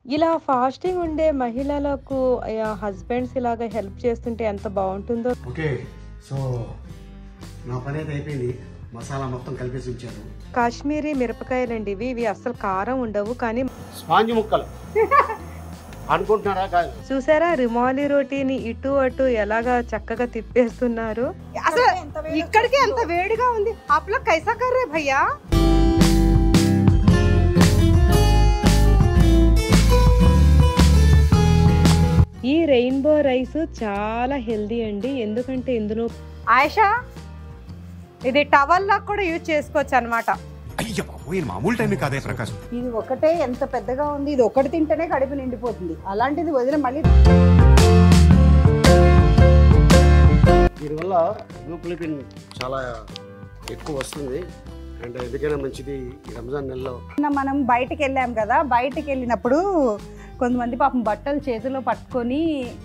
ఇలా ఫాస్టింగ్ ఉండే మహిళలకు హస్బెండ్స్ ఇలాగ హెల్ప్ చేస్తుంటే ఎంత బాగుంటుందో ఓకే సో నా పని అయితే అయిపోయింది మసాలా మొత్తం కలిపేసి ఉంచారు కాశ్మీరీ మిరపకాయలండి ఇవి ఇవి అస్సలు కారం ఉండవు కానీ స్పాంజ్ ముక్కలు అనుకుంటున్నారా కాదు చూసారా రిమాలి రోటీని ఇటు అటు ఎలాగా చక్కగా తిప్పేస్తున్నారు అసలు ఇక్కడికి ఎంత వేడిగా ఉంది అప్పుడు కైసా కర్రే భయ్యా ఈ రెయిన్బో రైస్ చాలా హెల్దీ అండి ఎందుకంటే ఇందులో ఆయిషా ఇది టవల్ లా కూడా యూజ్ చేసుకోవచ్చు అనమాట అయ్య బాబోయ్ ఇది మామూలు టైం కాదే ప్రకాశం ఇది ఒకటే ఎంత పెద్దగా ఉంది ఇది ఒకటి తింటేనే కడుపు నిండిపోతుంది అలాంటిది వదిలి మళ్ళీ దీనివల్ల గ్లూకోలిపిన్ చాలా ఎక్కువ వస్తుంది అండ్ ఎందుకైనా మంచిది ఈ రంజాన్ నెలలో నిన్న మనం బయటికి వెళ్ళాం కదా బయటికి వెళ్ళినప్పుడు కొంతమంది పాపం బట్టలు చేతిలో పట్టుకొని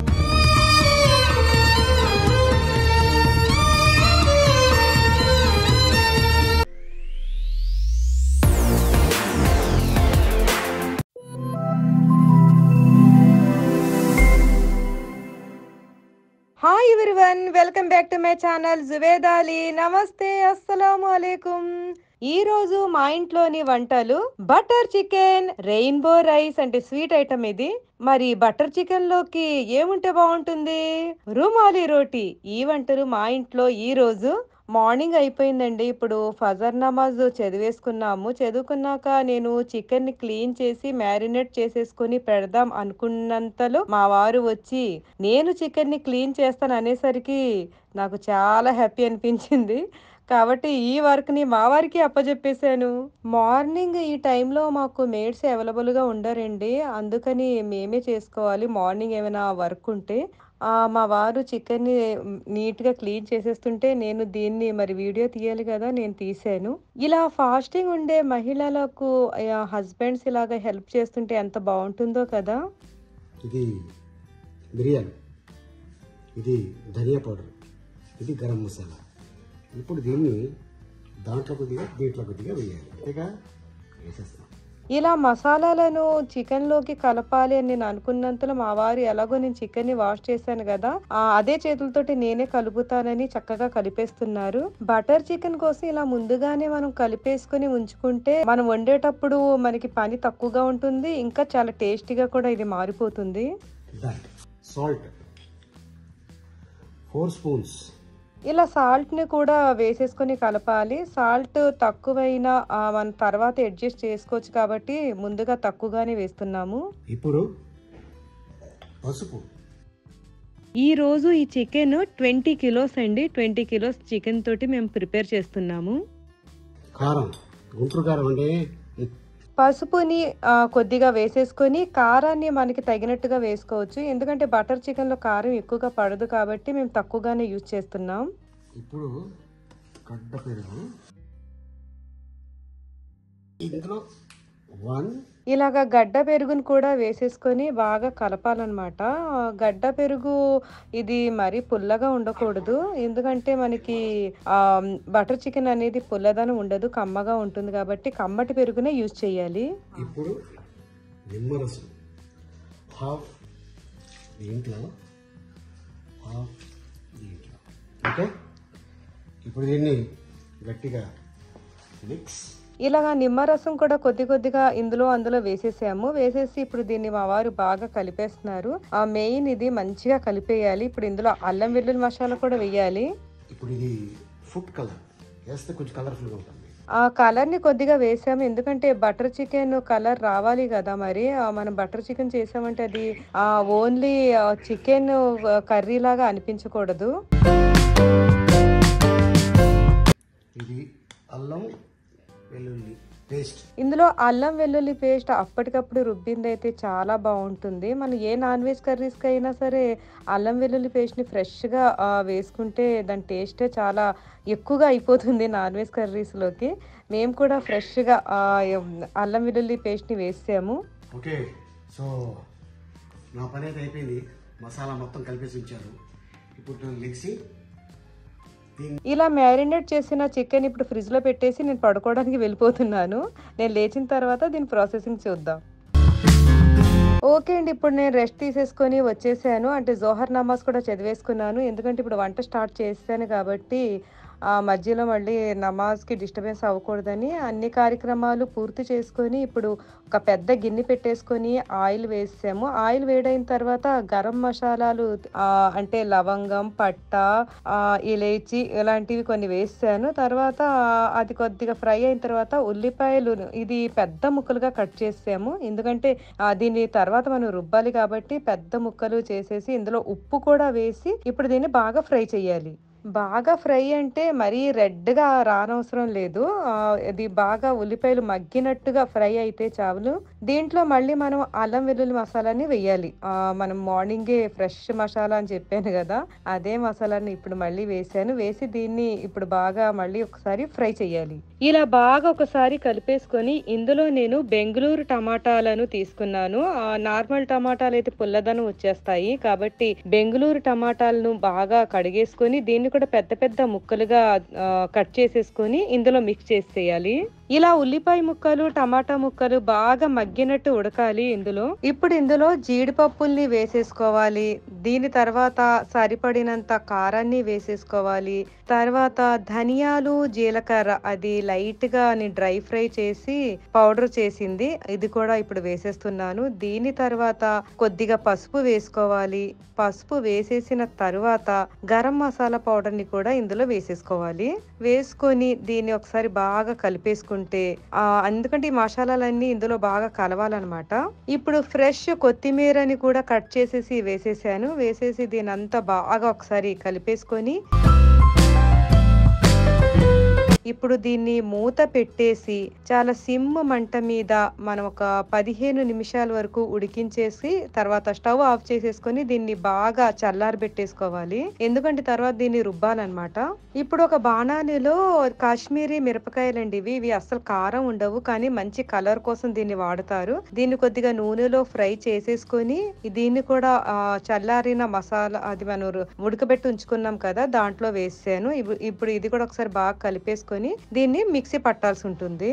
hi everyone welcome back to my channel జువేదాలి నమస్తే అస్సలాము అలైకుం ఈ రోజు మా ఇంట్లోని వంటలు బటర్ చికెన్ రెయిన్బో రైస్ అంటే స్వీట్ ఐటమ్ ఇది మరి బటర్ చికెన్ లోకి ఏముంటే బాగుంటుంది రుమాలి రోటీ ఈ వంటలు మా ఇంట్లో ఈ రోజు మార్నింగ్ అయిపోయిందండి ఇప్పుడు ఫజర్ నమాజ్ చదివేసుకున్నాము చదువుకున్నాక నేను చికెన్ ని క్లీన్ చేసి మ్యారినేట్ చేసేసుకుని పెడదాం అనుకున్నంతలో మా వారు వచ్చి నేను చికెన్ ని క్లీన్ చేస్తాను అనేసరికి నాకు చాలా హ్యాపీ అనిపించింది కాబట్టి ఈ వర్క్ ని మా వారికి అప్పచెప్పేశాను మార్నింగ్ ఈ టైంలో మాకు మేడ్స్ అవైలబుల్ గా ఉండరండి అందుకని మేమే చేసుకోవాలి మార్నింగ్ ఏమైనా వర్క్ ఉంటే ఆ, మా వారు చికెన్ని నీట్గా క్లీన్ చేసేస్తుంటే నేను దీన్ని మరి వీడియో తీయాలి కదా నేను తీసాను ఇలా ఫాస్టింగ్ ఉండే మహిళలకు హస్బెండ్స్ ఇలాగ హెల్ప్ చేస్తుంటే ఎంత బాగుంటుందో కదా ఇది బిర్యానీ ఇది ధనియా పౌడర్ ఇది గరం మసాలా ఇప్పుడు దీన్ని దాంట్లో కొద్దిగా దీంట్లో కొద్దిగా వేయాలి అంతేగా వేసేస్తాం ఇలా మసాలాలను చికెన్ లోకి కలపాలి అని నేను అనుకున్నంతలో మా వారు ఎలాగో నేను చికెన్ ని వాష్ చేశాను కదా ఆ అదే చేతులతోటి నేనే కలుపుతానని చక్కగా కలిపేస్తున్నారు బటర్ చికెన్ కోసం ఇలా ముందుగానే మనం కలిపేసుకుని ఉంచుకుంటే మనం వండేటప్పుడు మనకి పని తక్కువగా ఉంటుంది ఇంకా చాలా టేస్టీగా కూడా ఇది మారిపోతుంది దట్ సాల్ట్ ఫోర్ స్పూన్స్ ఇలా సాల్ట్ ని కూడా వేసేసుకొని కలపాలి సాల్ట్ తక్కువైనా ఆ, మనం తర్వాత అడ్జస్ట్ చేసుకోవచ్చు కాబట్టి ముందుగా తక్కువగానే వేస్తున్నాము ఇప్పుడు పసుపు ఈ రోజు ఈ చికెన్ ట్వంటీ కిలోస్ అండి ట్వంటీ కిలోస్ చికెన్ తోటి మేము ప్రిపేర్ చేస్తున్నాము కారం గుంటూరు కారం అంటే పసుపుని ఆ, కొద్దిగా వేసేసుకొని కారాన్ని మనకి తగినట్టుగా వేసుకోవచ్చు ఎందుకంటే బటర్ చికెన్ లో కారం ఎక్కువగా పడదు కాబట్టి మేము తక్కువగానే యూజ్ చేస్తున్నాం ఇప్పుడు గడ్డ పెరుగు ఇందులో వన్ ఇలాగ గడ్డ పెరుగుని కూడా వేసేసుకొని బాగా కలపాలన్నమాట ఆ, గడ్డ పెరుగు ఇది మరీ పుల్లగా ఉండకూడదు ఎందుకంటే మనకి ఆ బటర్ చికెన్ అనేది పుల్లదనం ఉండదు కమ్మగా ఉంటుంది కాబట్టి కమ్మటి పెరుగునే యూజ్ చేయాలి ఇప్పుడు నిమ్మరసం హాఫ్ దీంట్లో హాఫ్ దీంట్లో ఓకే ఇప్పుడు దీన్ని గట్టిగా మిక్స్ ఇలాగా నిమ్మరసం కూడా కొద్ది కొద్దిగా ఇందులో అందులో వేసేసాము వేసేసి ఇప్పుడు దీన్ని మా వారు బాగా కలిపేస్తున్నారు ఆ మెయిన్ ఇది మంచిగా కలిపేయాలి ఇప్పుడు ఇందులో అల్లం వెల్లుల్లి మసాలా కూడా వేయాలి ఇప్పుడు ఇది ఫుడ్ కలర్ వేస్తే కొంచెం కలర్ఫుల్గా ఉంటుంది ఆ కలర్ ని కొద్దిగా వేసాము ఎందుకంటే బటర్ చికెన్ కలర్ రావాలి కదా మరి ఆ, మనం బటర్ చికెన్ చేసామంటే అది ఆ ఓన్లీ చికెన్ కర్రీ లాగా అనిపించకూడదు ఇది అల్లం వెల్లుల్లి పేస్ట్ ఇందులో అల్లం వెల్లుల్లి పేస్ట్ అప్పటికప్పుడు రుబ్బింది అయితే చాలా బాగుంటుంది మనం ఏ నాన్ వెజ్ కర్రీస్కి అయినా సరే అల్లం వెల్లుల్లి పేస్ట్ని ఫ్రెష్గా వేసుకుంటే దాని టేస్టే చాలా ఎక్కువగా అయిపోతుంది నాన్ వెజ్ కర్రీస్లోకి మేము కూడా ఫ్రెష్గా అల్లం వెల్లుల్లి పేస్ట్ని వేసాము ఓకే సో నా పని అయితే అయిపోయింది మసాలా మొత్తం కలిపేసి ఉంచారు ఇప్పుడు నేను లెగ్సి ఇలా మ్యారినేట్ చేసిన చికెన్ ఇప్పుడు ఫ్రిడ్జ్లో పెట్టేసి నేను పడుకోవడానికి వెళ్ళిపోతున్నాను నేను లేచిన తర్వాత దీని ప్రాసెసింగ్ చూద్దాం ఓకే అండి ఇప్పుడు నేను రెస్ట్ తీసేసుకొని వచ్చేసాను అంటే జోహర్ నమాజ్ కూడా చదివేసుకున్నాను ఎందుకంటే ఇప్పుడు వంట స్టార్ట్ చేశాను కాబట్టి ఆ మధ్యలో మళ్ళీ నమాజ్కి డిస్టర్బెన్స్ అవ్వకూడదని అన్ని కార్యక్రమాలు పూర్తి చేసుకొని ఇప్పుడు ఒక పెద్ద గిన్నె పెట్టేసుకొని ఆయిల్ వేసాము ఆయిల్ వేడైన తర్వాత గరం మసాలాలు ఆ, అంటే లవంగం పట్ట ఆ, ఇలేచి ఇలాంటివి కొన్ని వేసాను తర్వాత అది కొద్దిగా ఫ్రై అయిన తర్వాత ఉల్లిపాయలు ఇది పెద్ద ముక్కలుగా కట్ చేసాము ఎందుకంటే ఆ, దీని తర్వాత మనం రుబ్బాలి కాబట్టి పెద్ద ముక్కలు చేసేసి ఇందులో ఉప్పు కూడా వేసి ఇప్పుడు దీన్ని బాగా ఫ్రై చేయాలి బాగా ఫ్రై అంటే మరీ రెడ్గా రానవసరం లేదు ఆ, ఇది బాగా ఉల్లిపాయలు మగ్గినట్టుగా ఫ్రై అయితే చాలు దీంట్లో మళ్ళీ మనం అల్లం వెల్లుల్లి మసాలాని వేయాలి ఆ, మనం మార్నింగే ఫ్రెష్ మసాలా అని చెప్పాను కదా అదే మసాలాని ఇప్పుడు మళ్ళీ వేసాను వేసి దీన్ని ఇప్పుడు బాగా మళ్ళీ ఒకసారి ఫ్రై చేయాలి ఇలా బాగా ఒకసారి కలిపేసుకొని ఇందులో నేను బెంగళూరు టమాటాలను తీసుకున్నాను ఆ, నార్మల్ టమాటాలు అయితే పుల్లదనం వచ్చేస్తాయి కాబట్టి బెంగళూరు టమాటాలను బాగా కడిగేసుకొని దీన్ని కూడా పెద్ద పెద్ద ముక్కలుగా ఆ, కట్ చేసేసుకొని ఇందులో మిక్స్ చేసేయాలి ఇలా ఉల్లిపాయ ముక్కలు టమాటా ముక్కలు బాగా మగ్గినట్టు ఉడకాలి ఇందులో ఇప్పుడు ఇందులో జీడిపప్పుల్ని వేసేసుకోవాలి దీని తర్వాత సరిపడినంత కారాన్ని వేసేసుకోవాలి తర్వాత ధనియాలు జీలకర్ర అది లైట్ గా డ్రై ఫ్రై చేసి పౌడర్ చేసింది ఇది కూడా ఇప్పుడు వేసేస్తున్నాను దీని తర్వాత కొద్దిగా పసుపు వేసుకోవాలి పసుపు వేసేసిన తర్వాత గరం మసాలా పౌడర్ ని కూడా ఇందులో వేసేసుకోవాలి వేసుకొని దీన్ని ఒకసారి బాగా కలిపేసుకుంటే ఆ ఎందుకంటే ఈ మసాలాలన్నీ ఇందులో బాగా కలవాలన్నమాట ఇప్పుడు ఫ్రెష్ కొత్తిమీరని కూడా కట్ చేసేసి వేసేసాను వేసేసి దీని అంతా బాగా ఒకసారి కలిపేసుకొని ఇప్పుడు దీన్ని మూత పెట్టేసి చాలా సిమ్ మంట మీద మనం ఒక పదిహేను నిమిషాల వరకు ఉడికించేసి తర్వాత స్టవ్ ఆఫ్ చేసేసుకొని దీన్ని బాగా చల్లారి పెట్టేసుకోవాలి ఎందుకంటే తర్వాత దీన్ని రుబ్బాలన్నమాట ఇప్పుడు ఒక బాణాలిలో కాశ్మీరీ మిరపకాయలండి ఇవి ఇవి అసలు కారం ఉండవు కానీ మంచి కలర్ కోసం దీన్ని వాడతారు దీన్ని కొద్దిగా నూనెలో ఫ్రై చేసేసుకొని దీన్ని కూడా ఆ, చల్లారిన మసాలా అది మనం రు- ఉడకబెట్టి ఉంచుకున్నాం కదా దాంట్లో వేసాను ఇప్పు- ఇప్పుడు ఇది కూడా ఒకసారి బాగా కలిపేసుకొని దీన్ని మిక్సీ పట్టాల్సి ఉంటుంది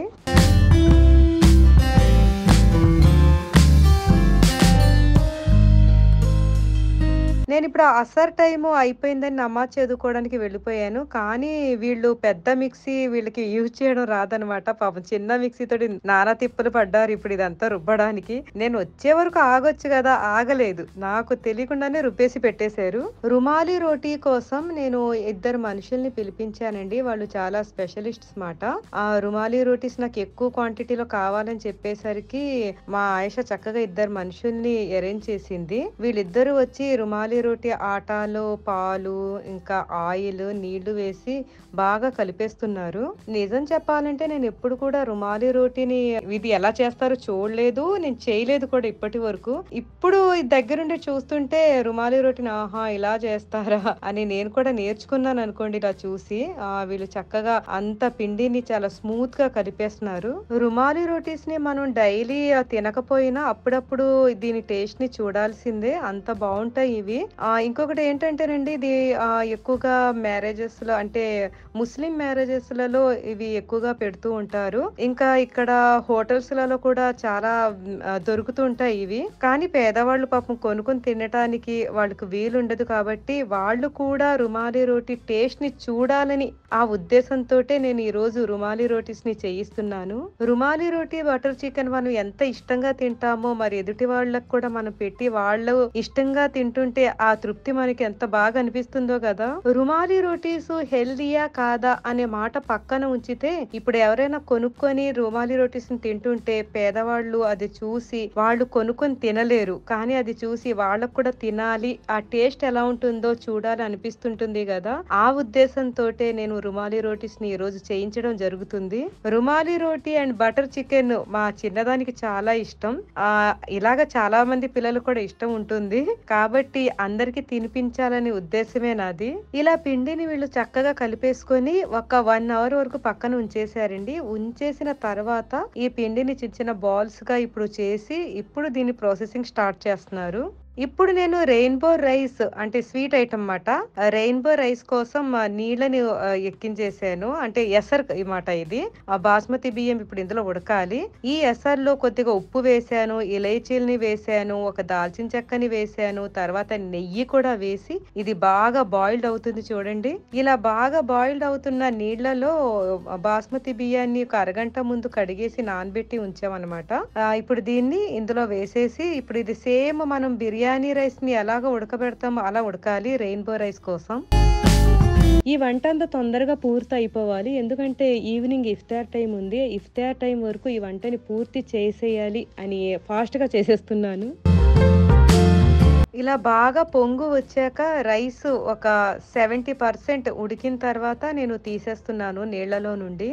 నేను ఇప్పుడు ఆ అసర్ టైం అయిపోయిందని నమాజ్ చదువుకోవడానికి వెళ్ళిపోయాను కానీ వీళ్ళు పెద్ద మిక్సీ వీళ్ళకి యూజ్ చేయడం రాదనమాట పాపం చిన్న మిక్సీ తోటి నానా తిప్పలు పడ్డారు ఇప్పుడు ఇదంతా రుబ్బడానికి నేను వచ్చే వరకు ఆగొచ్చు కదా ఆగలేదు నాకు తెలియకుండానే రుబ్బేసి పెట్టేశారు రుమాలి రోటీ కోసం నేను ఇద్దరు మనుషుల్ని పిలిపించానండి వాళ్ళు చాలా స్పెషలిస్ట్స్ మాట ఆ రుమాలి రోటీస్ నాకు ఎక్కువ క్వాంటిటీలో కావాలని చెప్పేసరికి మా ఆయేష చక్కగా ఇద్దరు మనుషుల్ని అరేంజ్ చేసింది వీళ్ళిద్దరూ వచ్చి రుమాలి రోటీ ఆటాలో పాలు ఇంకా ఆయిల్ నీళ్లు వేసి బాగా కలిపేస్తున్నారు నిజం చెప్పాలంటే నేను ఎప్పుడు కూడా రుమాలి రోటీని ఇది ఎలా చేస్తారో చూడలేదు నేను చేయలేదు కూడా ఇప్పటి వరకు ఇప్పుడు ఇది దగ్గరుండి చూస్తుంటే రుమాలి రోటీని ఆహా ఇలా చేస్తారా అని నేను కూడా నేర్చుకున్నాను అనుకోండి ఇలా చూసి ఆ వీళ్ళు చక్కగా అంత పిండిని చాలా స్మూత్ గా కలిపేస్తున్నారు రుమాలి రోటీస్ ని మనం డైలీ తినకపోయినా అప్పుడప్పుడు దీని టేస్ట్ ని చూడాల్సిందే అంత బాగుంటాయి ఇవి ఆ ఇంకొకటి ఏంటంటేనండి ఇది ఆ, ఎక్కువగా మ్యారేజెస్ లో అంటే ముస్లిం మ్యారేజెస్ లలో ఇవి ఎక్కువగా పెడుతూ ఉంటారు ఇంకా ఇక్కడ హోటల్స్ లలో కూడా చాలా మ్, ఆ, దొరుకుతూ ఉంటాయి ఇవి కానీ పేదవాళ్ళు పాపం కొనుక్కొని తినటానికి వాళ్ళకి వీలుండదు కాబట్టి వాళ్ళు కూడా రుమాలి రోటీ టేస్ట్ ని చూడాలని ఆ ఉద్దేశంతో నేను ఈ రోజు రుమాలి రోటీస్ ని చేయిస్తున్నాను రుమాలి రోటీ బటర్ చికెన్ మనం ఎంత ఇష్టంగా తింటామో మరి ఎదుటి వాళ్ళకు కూడా మనం పెట్టి వాళ్ళు ఇష్టంగా తింటుంటే ఆ తృప్తి మనకి ఎంత బాగా అనిపిస్తుందో కదా రుమాలి రోటీస్ హెల్దీయా కాదా అనే మాట పక్కన ఉంచితే ఇప్పుడు ఎవరైనా కొనుక్కొని రుమాలి రోటీస్ ని తింటుంటే పేదవాళ్ళు అది చూసి వాళ్ళు కొనుక్కొని తినలేరు కానీ అది చూసి వాళ్ళకు కూడా తినాలి ఆ టేస్ట్ ఎలా ఉంటుందో చూడాలి అనిపిస్తుంటుంది కదా ఆ ఉద్దేశంతో నేను రుమాలి రోటీస్ ని ఈ రోజు చేయించడం జరుగుతుంది rumali roti and butter chicken మా చిన్నదానికి చాలా ఇష్టం ఆ ఇలాగ చాలా మంది పిల్లలు కూడా ఇష్టం ఉంటుంది కాబట్టి అందరికి తినిపించాలనే ఉద్దేశమే నాది ఇలా పిండిని వీళ్ళు చక్కగా కలిపేసుకొని ఒక వన్ అవర్ వరకు పక్కన ఉంచేసారండి ఉంచేసిన తర్వాత ఈ పిండిని చిన్న చిన్న బాల్స్ గా ఇప్పుడు చేసి ఇప్పుడు దీని ప్రాసెసింగ్ స్టార్ట్ చేస్తున్నారు ఇప్పుడు నేను రెయిన్బో రైస్ అంటే స్వీట్ ఐటమ్ అన్నమాట రెయిన్బో రైస్ కోసం ఆ, నీళ్ళని ఆ, ఎక్కించేసాను అంటే ఎసర్ మాట ఇది ఆ బాస్మతి బియ్యం ఇప్పుడు ఇందులో ఉడకాలి ఈ ఎసర్లో కొద్దిగా ఉప్పు వేసాను ఇలైచీల్ని వేసాను ఒక దాల్చిన చెక్కని వేసాను తర్వాత నెయ్యి కూడా వేసి ఇది బాగా బాయిల్డ్ అవుతుంది చూడండి ఇలా బాగా బాయిల్డ్ అవుతున్న నీళ్లలో బాస్మతి బియ్యాన్ని ఒక అరగంట ముందు కడిగేసి నానబెట్టి ఉంచామన్నమాట ఆ, ఇప్పుడు దీన్ని ఇందులో వేసేసి ఇప్పుడు ఇది సేమ్ మనం బిర్యానీ రైస్ ని ఎలాగ ఉడకబెడతామో అలా ఉడకాలి రెయిన్బో రైస్ కోసం ఈ వంట అంతా తొందరగా పూర్తి అయిపోవాలి ఎందుకంటే ఈవినింగ్ ఇఫ్తార్ టైం ఉంది ఇఫ్తార్ టైం వరకు ఈ వంటని పూర్తి చేసేయాలి అని ఫాస్ట్ గా చేసేస్తున్నాను ఇలా బాగా పొంగు వచ్చాక రైస్ ఒక సెవెంటీ పర్సెంట్ ఉడికిన తర్వాత నేను తీసేస్తున్నాను నీళ్లలో నుండి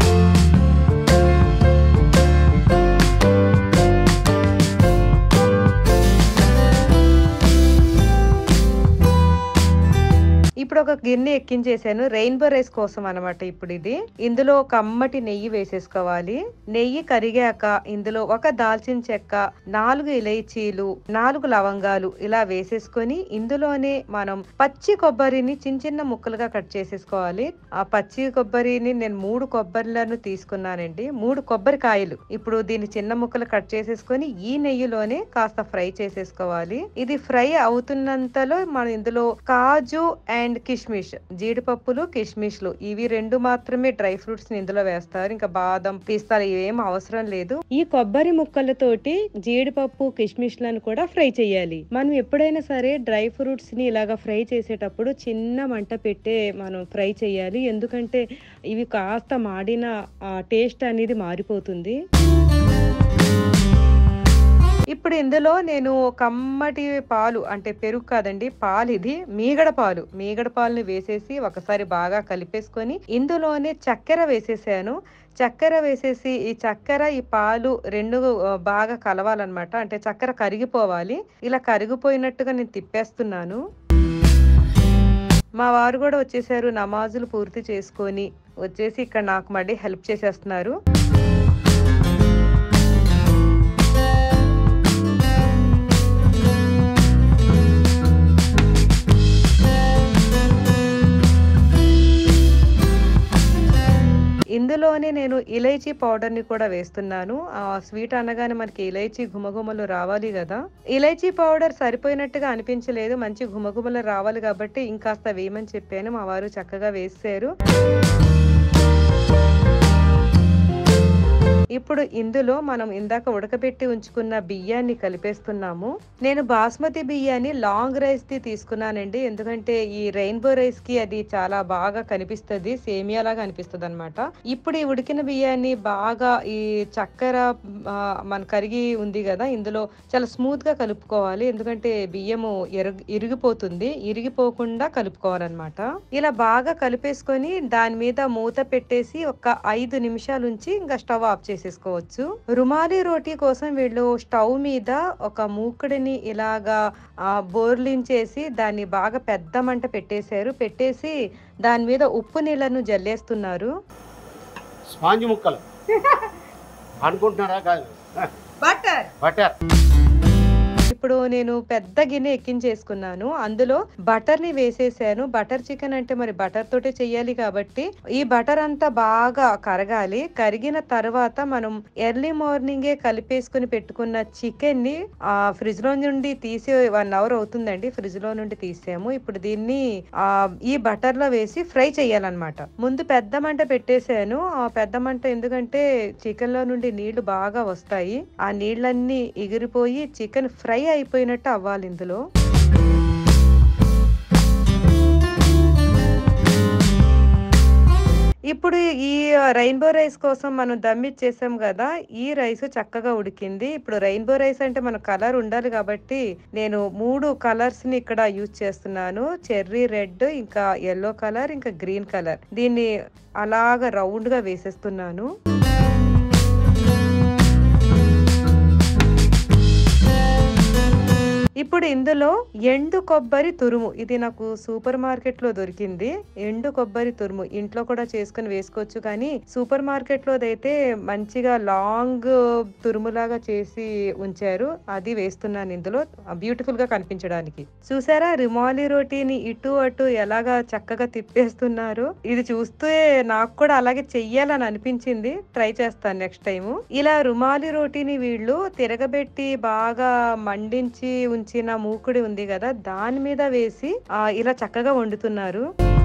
ఇప్పుడు ఒక గిన్నె ఎక్కించేసాను రెయిన్బో రైస్ కోసం అన్నమాట ఇప్పుడు ఇది ఇందులో ఒక అమ్మటి నెయ్యి వేసేసుకోవాలి నెయ్యి కరిగాక ఇందులో ఒక దాల్చిన చెక్క నాలుగు ఇలైచీలు నాలుగు లవంగాలు ఇలా వేసేసుకొని ఇందులోనే మనం పచ్చి కొబ్బరిని చిన్న చిన్న ముక్కలుగా కట్ చేసేసుకోవాలి ఆ పచ్చి కొబ్బరిని నేను మూడు కొబ్బరిలను తీసుకున్నానండి మూడు కొబ్బరికాయలు ఇప్పుడు దీన్ని చిన్న ముక్కలు కట్ చేసేసుకొని ఈ నెయ్యిలోనే కాస్త ఫ్రై చేసేసుకోవాలి ఇది ఫ్రై అవుతున్నంతలో మనం ఇందులో కాజు అండ్ కిష్మిష్ జీడిపప్పులు కిష్మిష్లు ఇవి రెండు మాత్రమే డ్రై ఫ్రూట్స్ ని ఇందులో వేస్తారు ఇంకా బాదం పిస్తాలు ఇవేం అవసరం లేదు ఈ కొబ్బరి ముక్కలతోటి జీడిపప్పు కిష్మిష్లను కూడా ఫ్రై చేయాలి మనం ఎప్పుడైనా సరే డ్రై ఫ్రూట్స్ ని ఇలాగా ఫ్రై చేసేటప్పుడు చిన్న మంట పెట్టే మనం ఫ్రై చేయాలి ఎందుకంటే ఇవి కాస్త మాడిన టేస్ట్ అనేది మారిపోతుంది ఇప్పుడు ఇందులో నేను కమ్మటి పాలు అంటే పెరుగు కాదండి పాలు ఇది మీగడ పాలు మీగడ పాలుని వేసేసి ఒకసారి బాగా కలిపేసుకొని ఇందులోనే చక్కెర వేసేసాను చక్కెర వేసేసి ఈ చక్కెర ఈ పాలు రెండు ఆ, బాగా కలవాలన్నమాట అంటే చక్కెర కరిగిపోవాలి ఇలా కరిగిపోయినట్టుగా నేను తిప్పేస్తున్నాను మా వారు కూడా వచ్చేసారు నమాజులు పూర్తి చేసుకొని వచ్చేసి ఇక్కడ నాకు మళ్ళీ హెల్ప్ చేసేస్తున్నారు ఇందులోనే నేను ఇలైచీ పౌడర్ ని కూడా వేస్తున్నాను ఆ స్వీట్ అనగానే మనకి ఇలైచీ గుమగుమలు రావాలి కదా ఇలైచీ పౌడర్ సరిపోయినట్టుగా అనిపించలేదు మంచి గుమగుమలు రావాలి కాబట్టి ఇంకాస్త వేయమని చెప్పాను మా వారు చక్కగా వేసారు ఇప్పుడు ఇందులో మనం ఇందాక ఉడకబెట్టి ఉంచుకున్న బియ్యాన్ని కలిపేస్తున్నాము నేను బాస్మతి బియ్యాన్ని లాంగ్ రైస్ ది తీసుకున్నానండి ఎందుకంటే ఈ రెయిన్బో రైస్ కి అది చాలా బాగా కనిపిస్తుంది సేమియా లాగా అనిపిస్తుంది అనమాట ఇప్పుడు ఈ ఉడికిన బియ్యాన్ని బాగా ఈ చక్కెర ఆ, మన కరిగి ఉంది కదా ఇందులో చాలా స్మూత్ గా కలుపుకోవాలి ఎందుకంటే బియ్యము ఎరుగు ఇరిగిపోతుంది ఇరిగిపోకుండా కలుపుకోవాలన్నమాట ఇలా బాగా కలిపేసుకొని దాని మీద మూత పెట్టేసి ఒక ఐదు నిమిషాలు ఉంచి ఇంకా స్టవ్ ఆఫ్ చేసేసుకోవచ్చు రుమాలి రోటీ కోసం వీళ్ళు స్టవ్ మీద ఒక మూకుడిని ఇలాగా ఆ, బోర్లించేసి దాన్ని బాగా పెద్ద మంట పెట్టేశారు పెట్టేసి దాని మీద ఉప్పు నీళ్లను జల్లేస్తున్నారు స్పాంజ్ ముక్కలు అనుకుంటున్నారా కాదు బటర్ బటర్ ఇప్పుడు నేను పెద్ద గిన్నె ఎక్కించేసుకున్నాను అందులో బటర్ ని వేసేసాను బటర్ చికెన్ అంటే మరి బటర్ తోటే చెయ్యాలి కాబట్టి ఈ బటర్ అంతా బాగా కరగాలి కరిగిన తర్వాత మనం ఎర్లీ మార్నింగే కలిపేసుకుని పెట్టుకున్న చికెన్ ని ఆ ఫ్రిడ్జ్ లో నుండి తీసి వన్ అవర్ అవుతుందండి ఫ్రిడ్జ్ లో నుండి తీసాము ఇప్పుడు దీన్ని ఆ ఈ బటర్ లో వేసి ఫ్రై చేయాలన్నమాట ముందు పెద్ద మంట పెట్టేశాను ఆ పెద్ద మంట ఎందుకంటే చికెన్ లో నుండి నీళ్లు బాగా వస్తాయి ఆ నీళ్ళన్నీ ఎగిరిపోయి చికెన్ ఫ్రై అయిపోయినట్టు అవ్వాలి ఇందులో ఇప్పుడు ఈ రెయిన్బో రైస్ కోసం మనం దమ్ ఇచ్చేసాం కదా ఈ రైస్ చక్కగా ఉడికింది ఇప్పుడు రెయిన్బో రైస్ అంటే మన కలర్ ఉండాలి కాబట్టి నేను మూడు కలర్స్ ని ఇక్కడ యూజ్ చేస్తున్నాను చెర్రీ రెడ్ ఇంకా ఎల్లో కలర్ ఇంకా గ్రీన్ కలర్ దీన్ని అలాగా రౌండ్ గా వేసేస్తున్నాను ఇప్పుడు ఇందులో ఎండు కొబ్బరి తురుము ఇది నాకు సూపర్ మార్కెట్ లో దొరికింది ఎండు కొబ్బరి తురుము ఇంట్లో కూడా చేసుకుని వేసుకోవచ్చు కానీ సూపర్ మార్కెట్ లోదైతే మంచిగా లాంగ్ తురుములాగా చేసి ఉంచారు అది వేస్తున్నాను ఇందులో బ్యూటిఫుల్ గా కనిపించడానికి చూసారా రిమాలి రోటీని ఇటు అటు ఎలాగా చక్కగా తిప్పేస్తున్నారు ఇది చూస్తే నాకు కూడా అలాగే చెయ్యాలని అనిపించింది ట్రై చేస్తాను నెక్స్ట్ టైం ఇలా రుమాలి రోటీని వీళ్ళు తిరగబెట్టి బాగా మండించి ఉంచిన మూకుడి ఉంది కదా దాని మీద వేసి ఆ, ఇలా చక్కగా వండుతున్నారు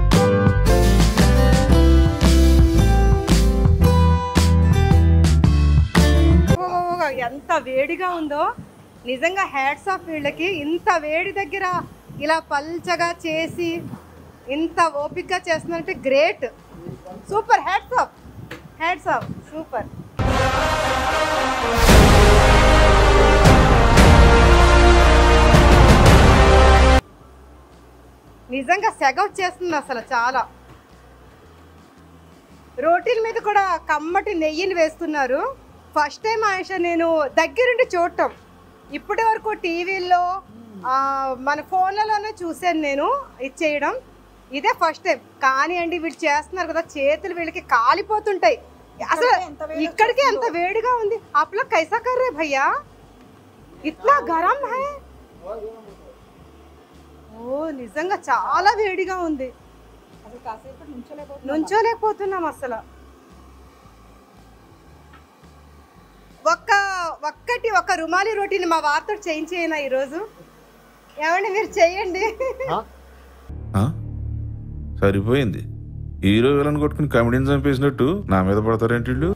ఓ, ఎంత వేడిగా ఉందో నిజంగా హ్యాడ్స్ ఆఫ్ వీళ్ళకి ఇంత వేడి దగ్గర ఇలా పల్చగా చేసి ఇంత ఓపిక్గా చేస్తున్నారంటే great super hats off hats off super నిజంగా సెగ వచ్చేస్తుంది అసలు చాలా రోటీల మీద కూడా కమ్మటి నెయ్యిని వేస్తున్నారు ఫస్ట్ టైం ఆయుష నేను దగ్గరుండి చూడటం ఇప్పటి వరకు టీవీల్లో మన ఫోన్లలోనే చూశాను నేను ఇది చేయడం ఇదే ఫస్ట్ టైం కానీ అండి వీళ్ళు చేస్తున్నారు కదా చేతులు వీళ్ళకి కాలిపోతుంటాయి అసలు ఇక్కడికి ఎంత వేడిగా ఉంది అప్లో కైసా కర్రే భయ్యా ఇట్లా గరం హై ఓ నిజంగా చాలా వేడిగా ఉంది నుంచోలేకపోతున్నాం అసలు ఒక్క ఒక్కటి ఒక రుమాలి రోటీని మా వారితో చేయించేయనా ఈరోజు ఏమండి మీరు చేయండి ఆ? సరిపోయింది హీరో విలన్ కొట్టుకుని కమెడీని చంపేసినట్టు నా మీద పడతారేంటి వీళ్ళు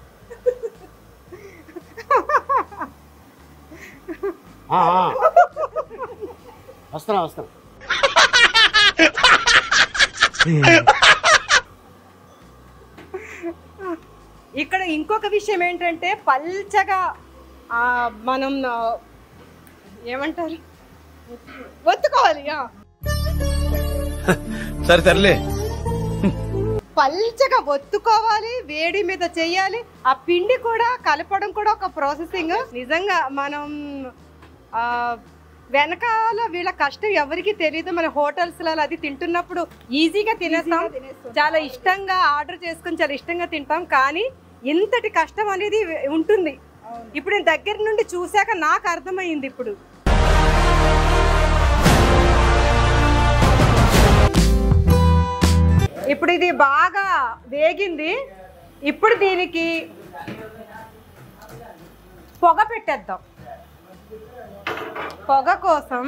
ఆ, ఆ. వస్తున్నా వస్తున్నా ఇక్కడ ఇంకొక విషయం ఏంటంటే పల్చగా ఆ, మనం ఆ, ఏమంటారు ఒత్తుకోవాలి ఆ. సరే సర్లే పల్చగా ఒత్తుకోవాలి వేడి మీద చేయాలి ఆ పిండి కూడా కలపడం కూడా ఒక ప్రాసెసింగ్ నిజంగా మనం ఆ, వెనకాల వీళ్ళ కష్టం ఎవరికి తెలియదు మన హోటల్స్ లలో అది తింటున్నప్పుడు ఈజీగా తినేస్తాం చాలా ఇష్టంగా ఆర్డర్ చేసుకొని చాలా ఇష్టంగా తింటాం కానీ ఇంతటి కష్టం అనేది ఉంటుంది ఇప్పుడు నేను దగ్గర నుండి చూశాక నాకు అర్థమైంది ఇప్పుడు ఇప్పుడు ఇది బాగా వేగింది ఇప్పుడు దీనికి పొగ పెట్టేద్దాం పొగ కోసం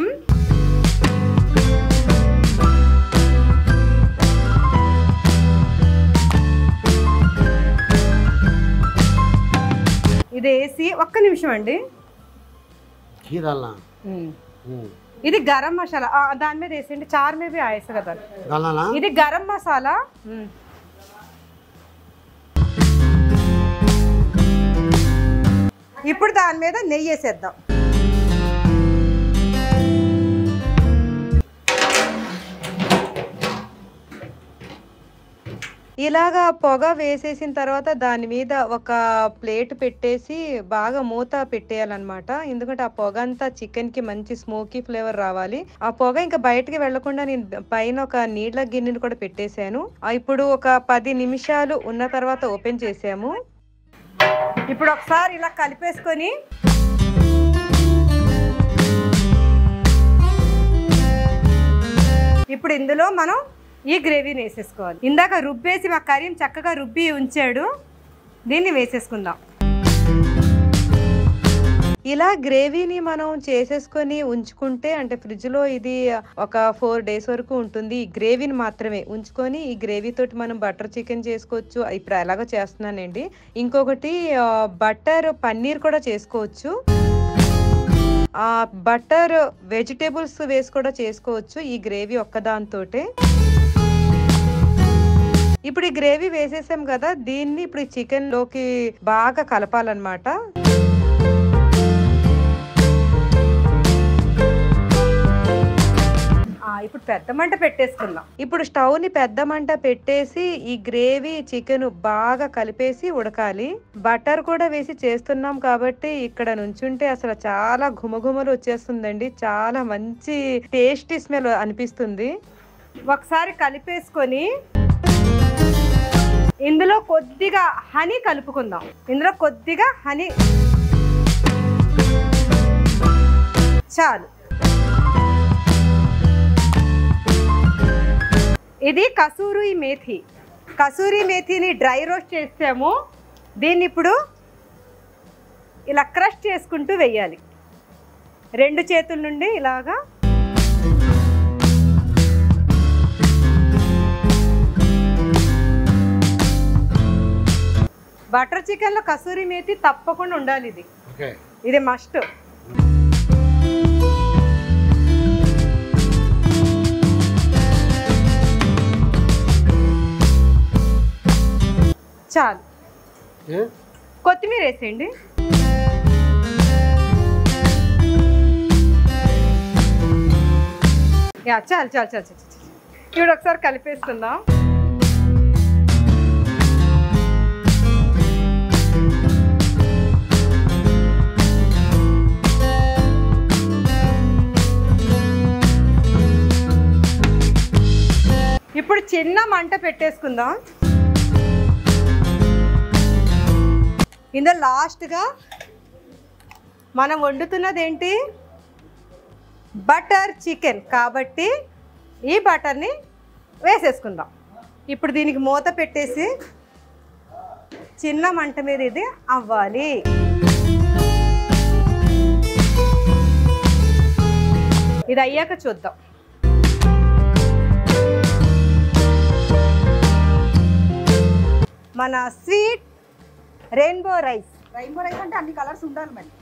ఇది వేసి ఒక్క నిమిషం అండి घी डालना हम्म, ఇది గరం మసాలా ఆ, దాని మీద వేసేయండి చార్ మీద ఆయేస కదా डालना ना ఇది గరం మసాలా ఇప్పుడు దాని మీద నెయ్యి వేసేద్దాం ఇలాగా పొగ వేసేసిన తర్వాత దాని మీద ఒక ప్లేట్ పెట్టేసి బాగా మూత పెట్టేయాలన్నమాట ఎందుకంటే ఆ పొగ అంతా చికెన్ కి మంచి స్మోకీ ఫ్లేవర్ రావాలి ఆ పొగ ఇంకా బయటకి వెళ్లకుండా నేను పైన ఒక నీళ్ళ గిన్నెని కూడా పెట్టేశాను ఆ ఇప్పుడు ఒక పది నిమిషాలు ఉన్న తర్వాత ఓపెన్ చేసాము ఇప్పుడు ఒకసారి ఇలా కలిపేసుకొని ఇప్పుడు ఇందులో మనం ఈ గ్రేవీని వేసేసుకోవాలి ఇందాక రుబ్బేసి మా కరీం చక్కగా రుబ్బి ఉంచాడు దీన్ని వేసేసుకుందాం ఇలా గ్రేవీని మనం చేసేసుకొని ఉంచుకుంటే అంటే ఫ్రిడ్జ్ లో ఇది ఒక ఫోర్ డేస్ వరకు ఉంటుంది ఈ గ్రేవీని మాత్రమే ఉంచుకొని ఈ గ్రేవీ తోటి మనం బటర్ చికెన్ చేసుకోవచ్చు ఇప్పుడు ఎలాగో చేస్తున్నానండి ఇంకొకటి బటర్ పన్నీర్ కూడా చేసుకోవచ్చు ఆ బటర్ వెజిటేబుల్స్ వేసి కూడా చేసుకోవచ్చు ఈ గ్రేవీ ఒక్కదాంతోటే ఇప్పుడు ఈ గ్రేవీ వేసేసాం కదా దీన్ని ఇప్పుడు చికెన్ లోకి బాగా కలపాలన్నమాట ఆ, ఇప్పుడు పెద్ద మంట పెట్టేసుకుందాం ఇప్పుడు స్టవ్ ని పెద్ద మంట పెట్టేసి ఈ గ్రేవీ చికెన్ బాగా కలిపేసి ఉడకాలి బటర్ కూడా వేసి చేస్తున్నాం కాబట్టి ఇక్కడ నుంచుంటే అసలు చాలా ఘుమఘుమలు వచ్చేస్తుందండి చాలా మంచి టేస్టీ స్మెల్ అనిపిస్తుంది ఒకసారి కలిపేసుకొని ఇందులో కొద్దిగా హనీ కలుపుకుందాం ఇందులో కొద్దిగా హనీ చాలు ఇది కసూరి మేథి కసూరి మేథిని డ్రై రోస్ట్ చేసాము దీన్ని ఇప్పుడు ఇలా క్రష్ చేసుకుంటూ వెయ్యాలి రెండు చేతుల నుండి ఇలాగా బటర్ చికెన్లో కసూరి మేతి తప్పకుండా ఉండాలి ఇది ఓకే ఇది మస్ట్ చాలు ఏ? కొత్తిమీర వేసేయండి యా చాలు చాలు చాలు చాలు చాలు. ఇప్పుడు ఒకసారి కలిపేసుకుందాం ఇప్పుడు చిన్న మంట పెట్టేసుకుందాం ఇందులో లాస్ట్గా మనం వండుతున్నది ఏంటి బటర్ చికెన్ కాబట్టి ఈ బటర్ని వేసేసుకుందాం ఇప్పుడు దీనికి మూత పెట్టేసి చిన్న మంట మీద ఇది అవ్వాలి ఇది అయ్యాక చూద్దాం మన sweet rainbow rice rainbow rice అంటే అన్ని కలర్స్ ఉండాలి మరి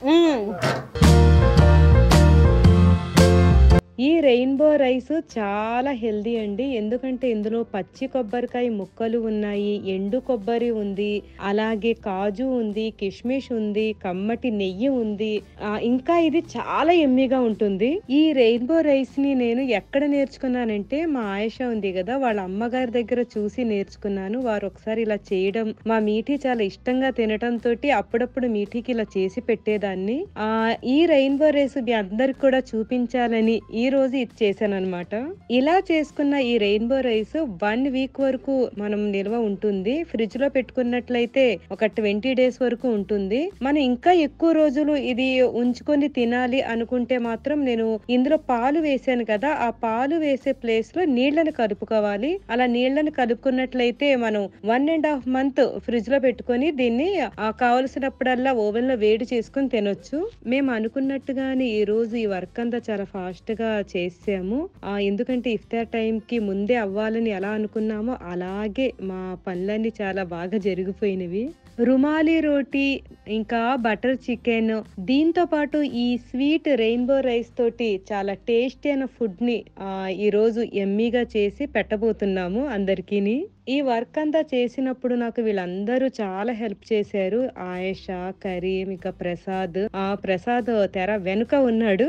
ఈ రెయిన్బో రైస్ చాలా హెల్దీ అండి ఎందుకంటే ఇందులో పచ్చి కొబ్బరికాయ ముక్కలు ఉన్నాయి ఎండు కొబ్బరి ఉంది అలాగే కాజు ఉంది కిష్మిష్ ఉంది కమ్మటి నెయ్యి ఉంది ఆ, ఇంకా ఇది చాలా ఎమ్మిగా ఉంటుంది ఈ రెయిన్బో రైస్ ని నేను ఎక్కడ నేర్చుకున్నానంటే మా ఆయేష ఉంది కదా వాళ్ళ అమ్మగారి దగ్గర చూసి నేర్చుకున్నాను వారు ఒకసారి ఇలా చేయడం మా మీఠీ చాలా ఇష్టంగా తినటం తోటి అప్పుడప్పుడు మీఠీకి ఇలా చేసి పెట్టేదాన్ని ఆ ఈ రెయిన్బో రైస్ మీ అందరికి కూడా చూపించాలని ఈ రోజు ఇది చేశాను అనమాట ఇలా చేసుకున్న ఈ రెయిన్బో రైస్ వన్ వీక్ వరకు మనం నిల్వ ఉంటుంది ఫ్రిడ్జ్ లో పెట్టుకున్నట్లయితే ఒక ట్వంటీ డేస్ వరకు ఉంటుంది మనం ఇంకా ఎక్కువ రోజులు ఇది ఉంచుకొని తినాలి అనుకుంటే మాత్రం నేను ఇందులో పాలు వేసాను కదా ఆ పాలు వేసే ప్లేస్ లో నీళ్లను కలుపుకోవాలి అలా నీళ్లను కలుపుకున్నట్లయితే మనం one and half month fridge లో పెట్టుకొని దీన్ని ఆ కావలసినప్పుడల్లా ఓవెన్ లో వేడి చేసుకొని తినొచ్చు మేము అనుకున్నట్టుగానే ఈ రోజు ఈ వర్క్ అంతా చాలా ఫాస్ట్ గా చేసాము ఆ ఎందుకంటే ఇఫ్తార్ టైం కి ముందే అవ్వాలని ఎలా అనుకున్నామో అలాగే మా పనులన్నీ చాలా బాగా జరిగిపోయినవి రుమాలి రోటీ ఇంకా బటర్ చికెన్ దీంతో పాటు ఈ స్వీట్ రెయిన్బో రైస్ తోటి చాలా టేస్టీ అయిన ఫుడ్ ని ఆ, ఈ రోజు ఎమ్మీగా చేసి పెట్టబోతున్నాము అందరికీని ఈ వర్క్ అంతా చేసినప్పుడు నాకు వీళ్ళందరూ చాలా హెల్ప్ చేశారు ఆయేషా కరీం ఇంకా ప్రసాద్ ఆ ప్రసాద్ తెర వెనుక ఉన్నాడు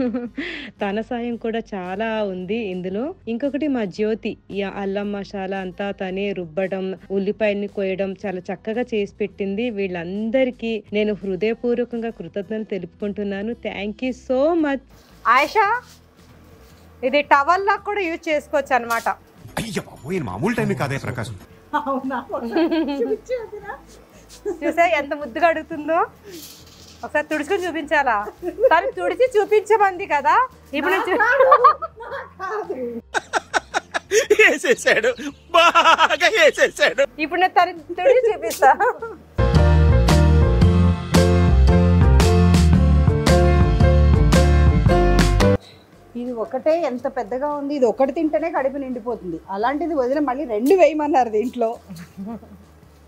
తన సాయం కూడా చాలా ఉంది ఇందులో ఇంకొకటి మా జ్యోతి ఈ అల్లం మసాలా అంతా తనే రుబ్బడం ఉల్లిపాయల్ని కోయడం చాలా చక్కగా చేసి పెట్టింది వీళ్ళందరికీ నేను హృదయపూర్వకంగా కృతజ్ఞతలు తెలుపుకుంటున్నాను thank you so much Ayesha ఇది టవల్ లా కూడా యూజ్ చేసుకోవచ్చు అనమాట అయ్య బాబోయ్ మామూలు టైం కాదే ప్రకాశం అవునా చూపించేదిరా చూసా ఎంత ముద్దుగా అడుగుతుందో ఒకసారి తుడుచుకొని చూపించాలా తను తుడిచి చూపించమంది కదా ఇప్పుడు నుంచి వేసేసాడు బాగా వేసేసాడు ఇప్పుడు నేను తను తుడిచి చూపిస్తా ఇది ఒకటే ఎంత పెద్దగా ఉంది ఇది ఒకటి తింటేనే కడుపు నిండిపోతుంది అలాంటిది వదిలి మళ్ళీ రెండు వేయమన్నారు దీంట్లో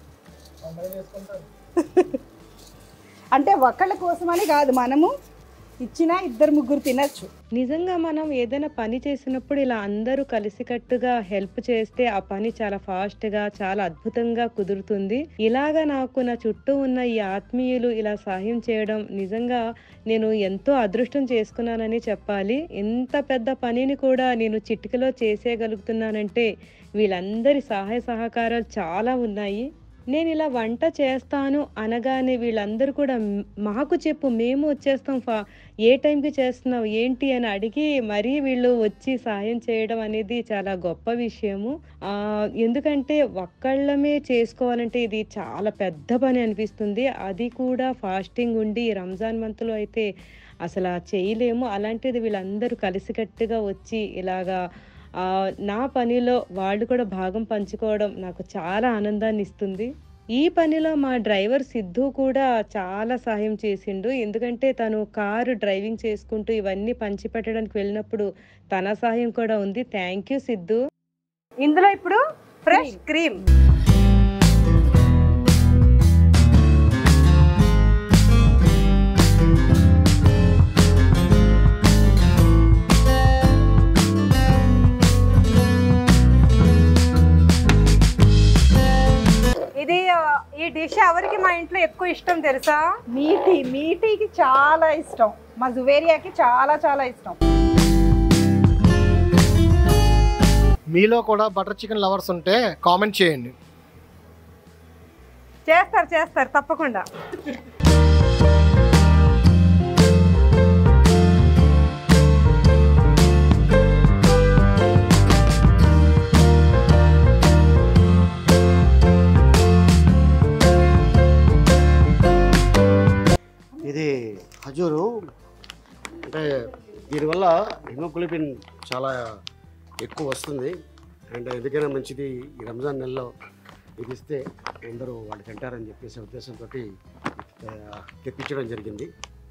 అంటే ఒకళ్ళ కోసమని కాదు మనము ఇచ్చినా ఇద్దరు ముగ్గురు తినచ్చు నిజంగా మనం ఏదైనా పని చేసినప్పుడు ఇలా అందరూ కలిసికట్టుగా హెల్ప్ చేస్తే ఆ పని చాలా ఫాస్ట్ గా చాలా అద్భుతంగా కుదురుతుంది ఇలాగా నాకు నా చుట్టూ ఉన్న ఈ ఆత్మీయులు ఇలా సహాయం చేయడం నిజంగా నేను ఎంతో అదృష్టం చేసుకున్నానని చెప్పాలి ఇంత పెద్ద పనిని కూడా నేను చిటికలో చేసేయగలుగుతున్నానంటే వీళ్ళందరి సహాయ సహకారాలు చాలా ఉన్నాయి నేను ఇలా వంట చేస్తాను అనగానే వీళ్ళందరూ కూడా "మ్, మాకు చెప్పు మేము వచ్చేస్తాం ఫా ఏ టైంకి చేస్తున్నావు ఏంటి అని అడిగి మరీ వీళ్ళు వచ్చి సాయం చేయడం అనేది చాలా గొప్ప విషయము ఆ, ఎందుకంటే ఒక్కళ్ళమే చేసుకోవాలంటే ఇది చాలా పెద్ద పని అనిపిస్తుంది అది కూడా ఫాస్టింగ్ ఉండి రంజాన్ మంత్లో అయితే అసలు ఆ చేయలేము అలాంటిది వీళ్ళందరూ కలిసికట్టుగా వచ్చి ఇలాగా ఆ, నా పనిలో వాళ్ళు కూడా భాగం పంచుకోవడం నాకు చాలా ఆనందాన్ని ఇస్తుంది ఈ పనిలో మా డ్రైవర్ సిద్ధు కూడా చాలా సహాయం చేసిండు ఎందుకంటే తను కారు డ్రైవింగ్ చేసుకుంటూ ఇవన్నీ పంచిపెట్టడానికి వెళ్ళినప్పుడు తన సహాయం కూడా ఉంది థ్యాంక్ యూ సిద్ధు ఇందులో ఇప్పుడు ఫ్రెష్ క్రీమ్ ఇది ఆ, ఈ డిష్ ఎవరికి మా ఇంట్లో ఎక్కువ ఇష్టం తెలుసా మీటి మీటికి చాలా ఇష్టం మా జువేరియాకి చాలా చాలా ఇష్టం మీలో కూడా బటర్ చికెన్ లవర్స్ ఉంటే కామెంట్ చేయండి చేస్తారు చేస్తారు తప్పకుండా ఇది ఖజూరు అంటే దీనివల్ల హిమోగ్లోబిన్ చాలా ఎక్కువ వస్తుంది అండ్ ఎందుకైనా మంచిది ఈ రంజాన్ నెలలో ఇది ఇస్తే అందరూ వాళ్ళు తింటారని చెప్పేసి ఉద్దేశంతో తెప్పించడం జరిగింది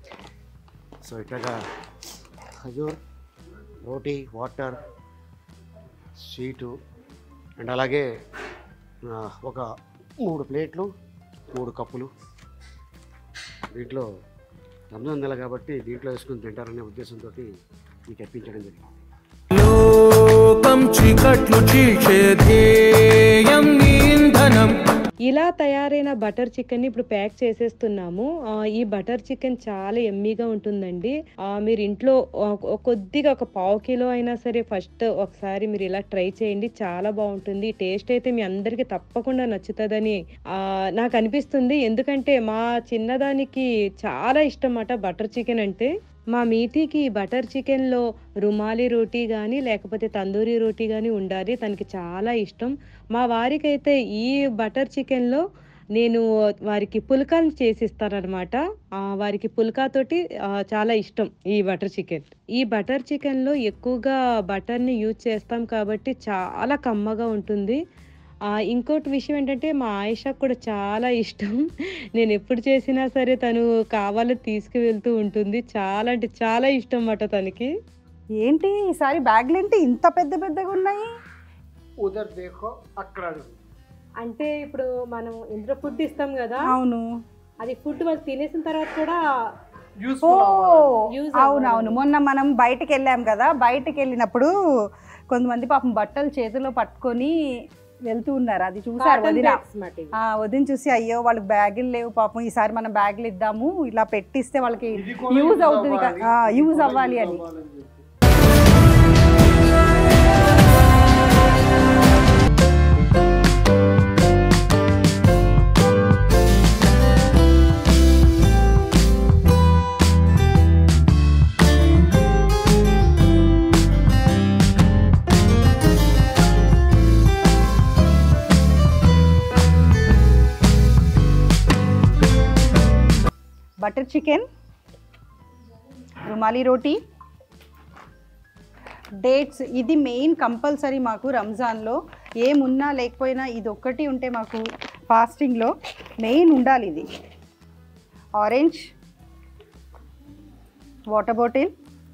సో ఇట్లాగా ఖజూర్ రోటీ వాటర్ స్వీటు అండ్ అలాగే ఆ, ఒక మూడు ప్లేట్లు మూడు కప్పులు దీంట్లో రంజాన్ నెల కాబట్టి దీంట్లో వేసుకుని తింటారనే ఉద్దేశంతో మీకు తెప్పించడం జరిగింది లోకం చీకట్లు చీల్చే ధ్యేయం నీ ఇంధనం ఇలా తయారైన బటర్ చికెన్ ఇప్పుడు ప్యాక్ చేసేస్తున్నాము ఆ, ఈ బటర్ చికెన్ చాలా ఎమ్మీగా ఉంటుందండి ఆ, మీరు ఇంట్లో ఒక- ఒక కొద్దిగా ఒక పావు కిలో అయినా సరే ఫస్ట్ ఒకసారి మీరు ఇలా ట్రై చేయండి చాలా బాగుంటుంది టేస్ట్ అయితే మీ అందరికి తప్పకుండా నచ్చుతుందని ఆ, నాకు అనిపిస్తుంది ఎందుకంటే మా చిన్నదానికి చాలా ఇష్టం అన్నమాట బటర్ చికెన్ అంటే మా మీటీకి బటర్ చికెన్లో రుమాలి రోటీ కానీ లేకపోతే తందూరి రోటీ కానీ ఉండాలి తనకి చాలా ఇష్టం మా వారికైతే ఈ బటర్ చికెన్లో నేను వారికి పుల్కాలు చేసిస్తానమాట వారికి పుల్కాతోటి ఆ, చాలా ఇష్టం ఈ బటర్ చికెన్ ఈ బటర్ చికెన్లో ఎక్కువగా బటర్ని యూజ్ చేస్తాం కాబట్టి చాలా కమ్మగా ఉంటుంది ఆ, ఇంకోటి విషయం ఏంటంటే మా ఆయిషాకు కూడా చాలా ఇష్టం నేను ఎప్పుడు చేసినా సరే తను కావాలని తీసుకువెళ్తూ ఉంటుంది చాలా అంటే చాలా ఇష్టం అన్నమాట తనకి ఏంటి ఈసారి బ్యాగ్లు ఏంటి ఇంత పెద్ద పెద్దగా ఉన్నాయి ఉదర్ దేఖో అక్కడ అంటే ఇప్పుడు మనం ఇందులో ఫుడ్ ఇస్తాం కదా అవును అది ఫుడ్ వాళ్ళు తినేసిన తర్వాత కూడా ఓ Use అవునవును మొన్న మనం బయటకు వెళ్ళాం కదా బయటకు వెళ్ళినప్పుడు కొంతమంది పాపం బట్టలు చేతిలో పట్టుకొని వెళ్తూ ఉన్నారు అది చూసారు Cotton వదిన bags మాట ఇవి. ఆ, వదిన చూసి అయ్యో వాళ్ళకి బ్యాగులు లేవు పాపం ఈసారి మనం బ్యాగులు ఇద్దాము ఇలా పెట్టిస్తే వాళ్ళకి యూజ్ అవుతుంది యూజ్ అవ్వాలి అని butter chicken rumali roti dates ఇది మెయిన్ కంపల్సరీ మాకు రంజాన్లో ఏమున్నా లేకపోయినా ఇది ఒక్కటి ఉంటే మాకు ఫాస్టింగ్లో మెయిన్ ఉండాలి ఇది orange water bottle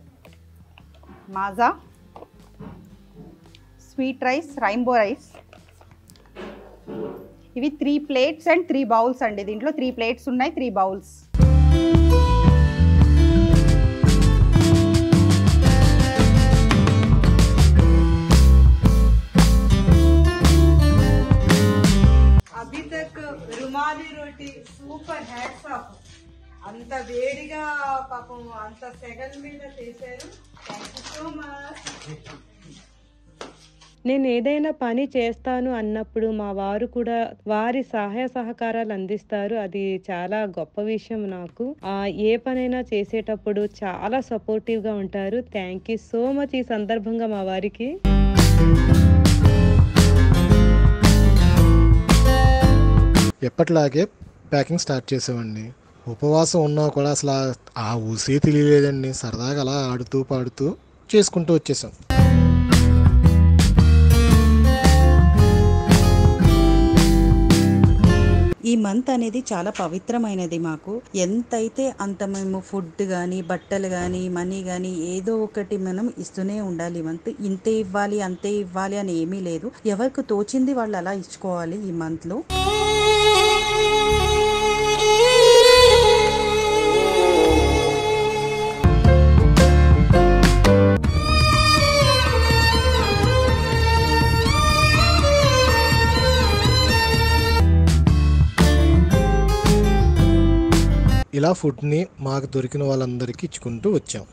Maaza sweet rice rainbow rice ఇవి three plates and three bowls అండి దీంట్లో త్రీ ప్లేట్స్ ఉన్నాయి త్రీ బౌల్స్ పాపం అంత సెకండ్ మీద చేశారు థ్యాంక్ యూ సో మచ్ నేను ఏదైనా పని చేస్తాను అన్నప్పుడు మా వారు కూడా వారి సహాయ సహకారాలు అందిస్తారు అది చాలా గొప్ప విషయం నాకు ఆ ఏ పనైనా చేసేటప్పుడు చాలా సపోర్టివ్ గా ఉంటారు థ్యాంక్ యూ సో మచ్ ఈ సందర్భంగా మా వారికి ఎప్పటిలాగే ప్యాకింగ్ స్టార్ట్ చేసామండి ఉపవాసం ఉన్నా కూడా అసలు ఆ- ఆ ఊసే తెలియలేదండి సరదాగా అలా ఆడుతూ పాడుతూ చేసుకుంటూ వచ్చేసాం ఈ మంత్ అనేది చాలా పవిత్రమైనది మాకు ఎంతైతే అంత మేము ఫుడ్ కానీ బట్టలు కానీ మనీ కానీ ఏదో ఒకటి మనం ఇస్తూనే ఉండాలి ఈ మంత్ ఇంతే ఇవ్వాలి అంతే ఇవ్వాలి అని ఏమీ లేదు ఎవరికి తోచింది వాళ్ళు అలా ఇచ్చుకోవాలి ఈ మంత్లో ఇలా ఫుడ్ని మాకు దొరికిన వాళ్ళందరికీ ఇచ్చుకుంటూ వచ్చాం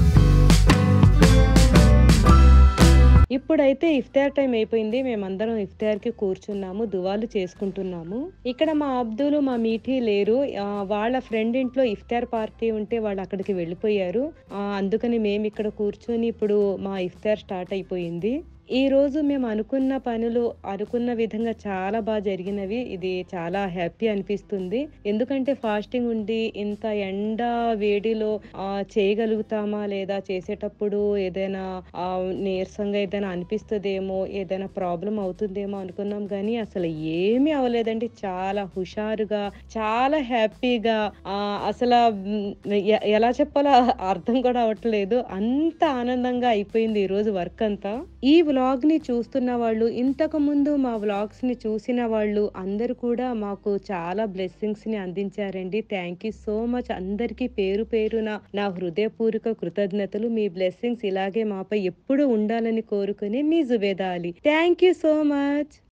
ఇప్పుడైతే ఇఫ్తార్ టైం అయిపోయింది మేమందరం ఇఫ్తార్ కి కూర్చున్నాము దువాలు చేసుకుంటున్నాము ఇక్కడ మా అబ్దులు మా మీఠీ లేరు ఆ, వాళ్ళ ఫ్రెండ్ ఇంట్లో ఇఫ్తార్ పార్టీ ఉంటే వాళ్ళు అక్కడికి వెళ్ళిపోయారు ఆ, అందుకని మేము ఇక్కడ కూర్చొని ఇప్పుడు మా ఇఫ్తార్ స్టార్ట్ అయిపోయింది ఈ రోజు మేము అనుకున్న పనులు అనుకున్న విధంగా చాలా బాగా జరిగినవి ఇది చాలా హ్యాపీ అనిపిస్తుంది ఎందుకంటే ఫాస్టింగ్ ఉండి ఇంత ఎండ వేడిలో ఆ, చేయగలుగుతామా లేదా చేసేటప్పుడు ఏదైనా ఆ, నీరసంగా ఏదైనా అనిపిస్తుందేమో ఏదైనా ప్రాబ్లం అవుతుందేమో అనుకున్నాం కానీ అసలు ఏమీ అవ్వలేదండి చాలా హుషారుగా చాలా హ్యాపీగా ఆ, అసలు మ్, ఎ- ఎలా చెప్పాలో అర్థం కూడా అవ్వట్లేదు అంత ఆనందంగా అయిపోయింది ఈ రోజు వర్క్ అంతా ఈ వ్లాగ్ ని చూస్తున్న వాళ్ళు ఇంతకు ముందు మా వ్లాగ్స్ ని చూసిన వాళ్ళు అందరూ కూడా మాకు చాలా బ్లెస్సింగ్స్ ని అందించారండి థ్యాంక్ యూ సో మచ్ అందరికీ పేరు పేరున నా హృదయపూర్వక కృతజ్ఞతలు మీ బ్లెస్సింగ్స్ ఇలాగే మాపై ఎప్పుడు ఉండాలని కోరుకుని మీ Zubeda Ali thank you so much